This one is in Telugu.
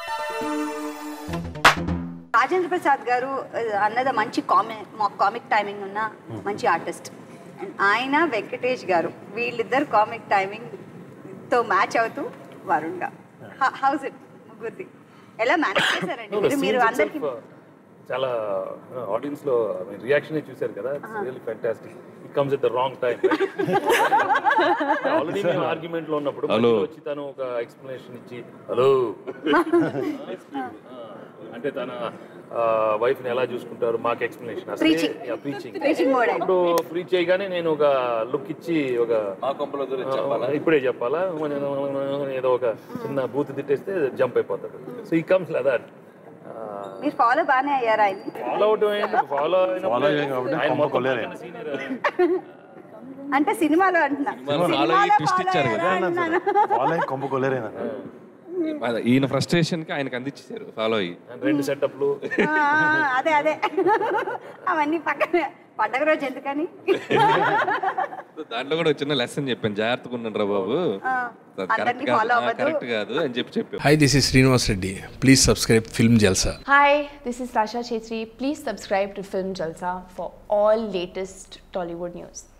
రాజేంద్ర ప్రసాద్ గారు ఆ, అన్నది మంచి కామిక్ కామిక్ టైమింగ్ ఉన్న మంచి ఆర్టిస్ట్ అండ్ ఆయన వెంకటేష్ గారు వీళ్ళిద్దరు కామిక్ టైమింగ్ తో మ్యాచ్ అవుతూ వరుణ్ గా హౌస్ ఇట్ ముగ్గురిది ఎలా మేనేజ్ చేశారండి No, the మీరు- మీరు scenes అందరికి itself, చాలా ఆడియన్స్ లో రియాక్షన్ చూశారు కదా really fantastic it comes at the wrong time already మేము ఆర్గ్యుమెంట్ లో ఉన్నప్పుడు Hello. మధ్యలో వచ్చి తను ఒక ఎక్స్ప్లెనేషన్ ఇచ్చి హలో అంటే తన వైఫ్ ని ఎలా చూసుకుంటారు మాకు explanation Preaching. Preaching Preaching mode ఇప్పుడు ప్రీ చేయగానే నేను ఒక లుక్ ఇచ్చి ఒక మా కొంపల గురించి చెప్పాలా ఇప్పుడే చెప్పాలా ఏదో ఒక చిన్న బూత్ తిట్టేస్తే జంప్ అయిపోతాడు సో ఈ కమ్స్ దట్ మీరు ఫాలో బాగానే అయ్యారు ఆయన ఫాలో అవటం ఏంటి ఫాలో Follow అయ్యాం కాబట్టి ఆయన కొంప మొత్తం కొల్లేరే. పక్కన senior. అంటే సినిమాలో అంటున్నా సినిమాలో follow సినిమాలో అయ్యి twist follow ఇచ్చారు అయ్యారా అంటున్నాను. వాళ్ళే కొంప కొలేరేనా అదే, ఈయన ఫ్రస్ట్రేషన్ కి ఆయనకి అందించేశారు ఫాలో అయ్యి And రెండు సెటప్లు ఆ, అదే అదే అవన్నీ పక్కన పండగ రోజు ఎందుకని దాంట్లో కూడా ఒక చిన్న లెసన్ చెప్పాను జాగ్రత్తగా ఉండండి రా బాబు ఆ, కరెక్ట్ అందరినీ కాదు follow అవ్వద్దు. కరెక్ట్ కాదు అని చెప్పి చెప్పాను Hi, this is Srinivas Reddy. Please subscribe Film Jalsa. Hi, this is Rasha Chetri. Please subscribe to Film Jalsa for all latest Tollywood news.